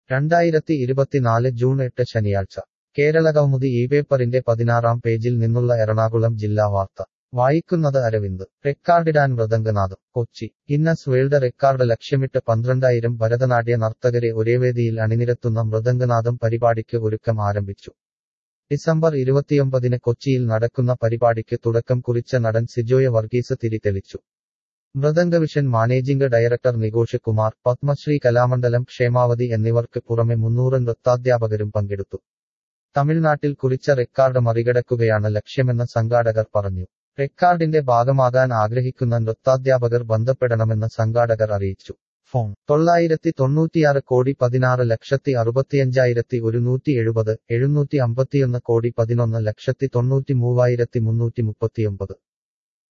രണ്ടായിരത്തി ഇരുപത്തിനാല് ജൂൺ എട്ട് ശനിയാഴ്ച കേരളകൗമുദി ഈ പേപ്പറിന്റെ പതിനാറാം പേജിൽ നിന്നുള്ള എറണാകുളം ജില്ലാ വാർത്ത വായിക്കുന്നത് അരവിന്ദ് റെക്കാർഡിടാൻ Mridanganadam Kochi Guinness world record ലക്ഷ്യമിട്ട് പന്ത്രണ്ടായിരം ഭരതനാട്യ നർത്തകരെ ഒരേ വേദിയിൽ അണിനിരത്തുന്ന മൃദംഗനാഥം പരിപാടിക്ക് ഒരുക്കം ആരംഭിച്ചു ഡിസംബർ ഇരുപത്തിയൊമ്പതിന് കൊച്ചിയിൽ നടക്കുന്ന പരിപാടിക്ക് തുടക്കം കുറിച്ച നടൻ സിജോയ വർഗീസ് തിരിതെളിച്ചു മൃദംഗവിഷൻ മാനേജിംഗ് ഡയറക്ടർ നികോഷ് കുമാർ പത്മശ്രീ കലാമണ്ഡലം ക്ഷേമാവതി എന്നിവർക്ക് പുറമെ മുന്നൂറ് നൃത്താധ്യാപകരും പങ്കെടുത്തു തമിഴ്നാട്ടിൽ കുറിച്ച റെക്കാർഡ് മറികടക്കുകയാണ് ലക്ഷ്യമെന്ന് സംഘാടകർ പറഞ്ഞു റെക്കാർഡിന്റെ ഭാഗമാകാൻ ആഗ്രഹിക്കുന്ന നൃത്താധ്യാപകർ ബന്ധപ്പെടണമെന്ന് സംഘാടകർ അറിയിച്ചു ഫോൺ തൊള്ളായിരത്തി തൊണ്ണൂറ്റിയാറ് കോടി പതിനാറ് ലക്ഷത്തി അറുപത്തിയഞ്ചായിരത്തി ഒരുന്നൂറ്റി എഴുപത് എഴുന്നൂറ്റി അമ്പത്തിയൊന്ന് കോടി പതിനൊന്ന് ലക്ഷത്തി തൊണ്ണൂറ്റി മൂവായിരത്തി മുന്നൂറ്റി മുപ്പത്തിയൊമ്പത്